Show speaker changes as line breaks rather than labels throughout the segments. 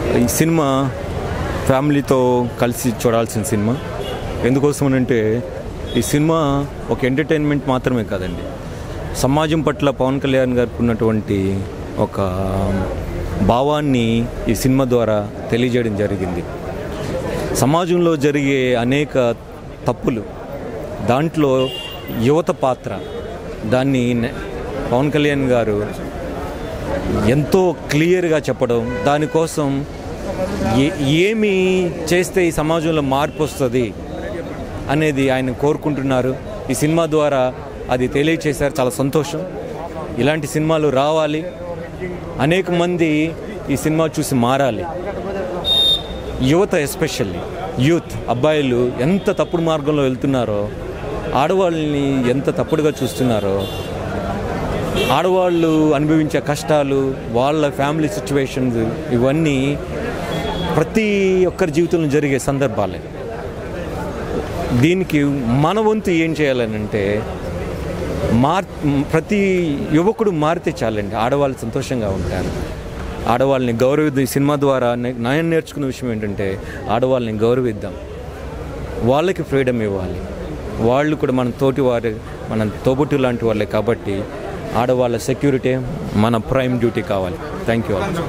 ఈ సినిమా ఫ్యామిలీతో కలిసి చూడాల్సిన సినిమా ఎందుకోసమనంటే ఈ సినిమా ఒక ఎంటర్టైన్మెంట్ మాత్రమే కాదండి సమాజం పట్ల పవన్ కళ్యాణ్ గారికి ఉన్నటువంటి ఒక భావాన్ని ఈ సినిమా ద్వారా తెలియజేయడం జరిగింది సమాజంలో జరిగే అనేక తప్పులు దాంట్లో యువత పాత్ర దాన్ని నె- పవన్ కళ్యాణ్ గారు ఎంతో క్లియర్గా చెప్పడం దానికోసం ఏ ఏమి చేస్తే ఈ సమాజంలో మార్పు వస్తుంది అనేది ఆయన కోరుకుంటున్నారు ఈ సినిమా ద్వారా అది తెలియచేశారు చాలా సంతోషం ఇలాంటి సినిమాలు రావాలి అనేక మంది ఈ సినిమా చూసి మారాలి యువత ఎస్పెషల్లీ యూత్ అబ్బాయిలు ఎంత తప్పుడు మార్గంలో వెళ్తున్నారో ఆడవాళ్ళని ఎంత తప్పుడుగా చూస్తున్నారో ఆడవాళ్ళు అనుభవించే కష్టాలు వాళ్ళ ఫ్యామిలీ సిచ్యువేషన్స్ ఇవన్నీ ప్రతి ఒక్కరి జీవితంలో జరిగే సందర్భాలే దీనికి మన వంతు ఏం చేయాలని అంటే మార్ ప్రతి యువకుడు మారితే చాలండి ఆడవాళ్ళు సంతోషంగా ఉంటారు ఆడవాళ్ళని గౌరవిద్దాం ఈ సినిమా ద్వారా నే- నేను నేర్చుకున్న విషయం ఏంటంటే ఆడవాళ్ళని గౌరవిద్దాం వాళ్ళకి ఫ్రీడమ్ ఇవ్వాలి వాళ్ళు కూడా మన తోటి వారి మన తోబుట్టు లాంటి వాళ్ళే కాబట్టి ఆడవాళ్ళ సెక్యూరిటీ మన ప్రైమ్ డ్యూటీ కావాలి thank you all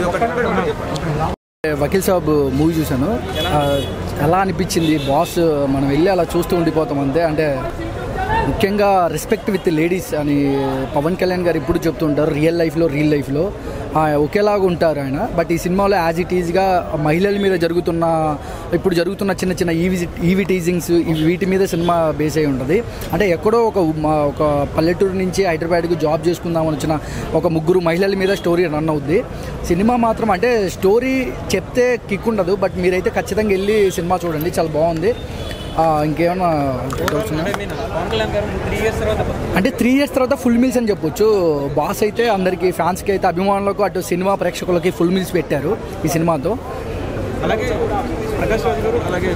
Vakeel Saab movie చూశాను ఆ, ఎలా అనిపించింది బాస్ మనం వెళ్ళి అలా చూస్తూ ఉండిపోతాం అంతే అంటే ముఖ్యంగా రెస్పెక్ట్ విత్ లేడీస్ అని పవన్ కళ్యాణ్ గారు ఇప్పుడు చెప్తుంటారు రియల్ లైఫ్లో రియల్ లైఫ్లో ఆ, ఒకేలాగా ఉంటారు ఆయన బట్ ఈ సినిమాలో యాజ్ ఇట్ ఈజ్గా మహిళల మీద జరుగుతున్న ఇప్పుడు జరుగుతున్న చిన్న చిన్న ఈవి ఈవి టీజింగ్స్ ఇవి వీటి మీద సినిమా బేస్ అయి ఉంటుంది అంటే ఎక్కడో ఒక మా- ఒక పల్లెటూరు నుంచి హైదరాబాద్కు జాబ్ చేసుకుందామని వచ్చిన ఒక ముగ్గురు మహిళల మీద స్టోరీ రన్ అవుద్ది సినిమా మాత్రం అంటే స్టోరీ చెప్తే కిక్ ఉండదు బట్ మీరైతే ఖచ్చితంగా వెళ్ళి సినిమా చూడండి చాలా బాగుంది ఆ, ఇంకేమన్నా డౌట్స్ ఉన్నాయా? అంటే త్రీ ఇయర్స్ తర్వాత ఫుల్ మీల్స్ అని చెప్పొచ్చు బాస్ అయితే అందరికి ఫ్యాన్స్కి అయితే అభిమానులకు అటు సినిమా ప్రేక్షకులకి ఫుల్ మీల్స్ పెట్టారు ఈ సినిమాతో
అలాగే ప్రకాష్ రాజ్ గారు అలాగే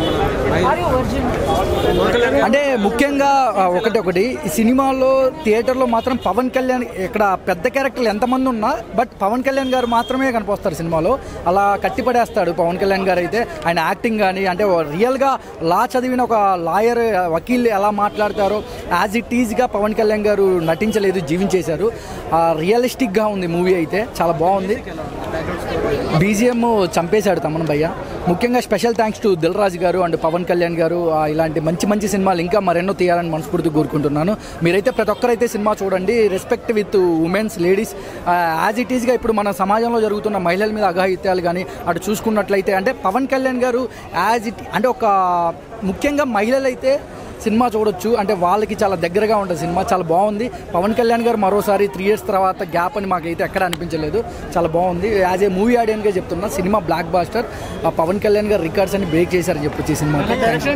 అంటే ముఖ్యంగా ఆ, ఒకటి ఒకటి ఈ సినిమాలో థియేటర్లో మాత్రం పవన్ కళ్యాణ్ ఇక్కడ పెద్ద క్యారెక్టర్లు ఎంతమంది ఉన్నా బట్ పవన్ కళ్యాణ్ గారు మాత్రమే కనిపిస్తారు సినిమాలో అలా కట్టిపడేస్తాడు పవన్ కళ్యాణ్ గారు అయితే ఆయన యాక్టింగ్ కానీ అంటే రియల్గా లా చదివిన ఒక లాయర్ వకీల్ ఎలా మాట్లాడతారో యాజ్ ఇట్ ఈజ్గా పవన్ కళ్యాణ్ గారు నటించలేదు జీవించేశారు రియలిస్టిక్గా ఉంది మూవీ అయితే చాలా బాగుంది బీజిఎం చంపేశాడు తమన్ భయ్య ముఖ్యంగా special thanks to Dil Raju garu and Pawan Kalyan గారు ఆ, ఇలాంటి మంచి మంచి సినిమాలు ఇంకా మరెన్నో తీయాలని మనస్ఫూర్తిగా కోరుకుంటున్నాను మీరైతే ప్రతి ఒక్కరైతే సినిమా చూడండి respect with womens ladies as it ఈస్గా ఇప్పుడు మన సమాజంలో జరుగుతున్న మహిళల మీద అఘాయిత్యాలు కానీ అటు చూసుకున్నట్లయితే అంటే పవన్ కళ్యాణ్ గారు యాజ్ ఇట్ అంటే ఒక ముఖ్యంగా మహిళలైతే సినిమా చూడొచ్చు అంటే వాళ్ళకి చాలా దగ్గరగా ఉంటుంది సినిమా చాలా బాగుంది పవన్ కళ్యాణ్ గారు మరోసారి త్రీ ఇయర్స్ తర్వాత గ్యాప్ అని మాకైతే ఎక్కడ అనిపించలేదు చాలా బాగుంది యాజ్ ఏ మూవీ ఆడియన్గా చెప్తున్నా సినిమా బ్లాక్ బాస్టర్ ఆ పవన్ కళ్యాణ్ గారు రికార్డ్స్ అని బ్రేక్ చేశారని చెప్పొచ్చు ఈ సినిమా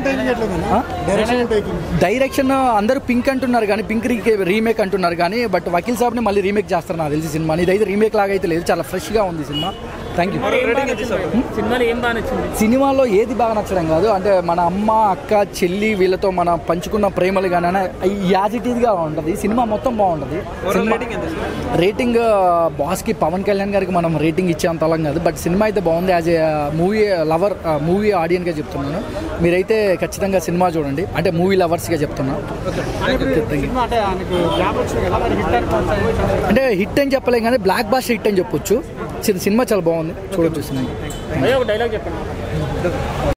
డైరెక్షన్ అందరూ పింక్ అంటున్నారు కానీ పింక్ రీమేక్ అంటున్నారు కానీ బట్ వకీల్ సాబ్ని మళ్ళీ రీమేక్ చేస్తారు నాకు తెలిసి సినిమా ఇదైతే రీమేక్ లాగా అయితే లేదు చాలా ఫ్రెష్గా ఉంది సినిమా థ్యాంక్ యూ
సినిమాలో ఏం బాగా నచ్చింది
సినిమాలో ఏది బాగా నచ్చడం కాదు అంటే మన అమ్మ అక్క చెల్లి వీళ్ళతో మన పంచుకున్న ప్రేమలు కానీ యాజ్ ఇట్ ఈజ్గా ఉంటుంది సినిమా మొత్తం బాగుంటుంది సినిమా రేటింగ్ బాస్కి పవన్ కళ్యాణ్ గారికి మనం రేటింగ్ ఇచ్చేంత అలం కాదు బట్ సినిమా అయితే బాగుంది as a movie lover movie ఆడియన్గా చెప్తున్నాను మీరైతే ఖచ్చితంగా సినిమా చూడండి అంటే మూవీ లవర్స్గా చెప్తున్నా
సినిమా అంటే ఆయనకు గ్యాప్ వచ్చింది కదా మరి హిట్ అని
అంటే హిట్ అని చెప్పలేం కానీ బ్లాక్ బాస్ హిట్ అని చెప్పొచ్చు సినిమా చాలా బాగుంది చూడొచ్చు సినిమా
అదే ఒక డైలాగ్ చెప్పండి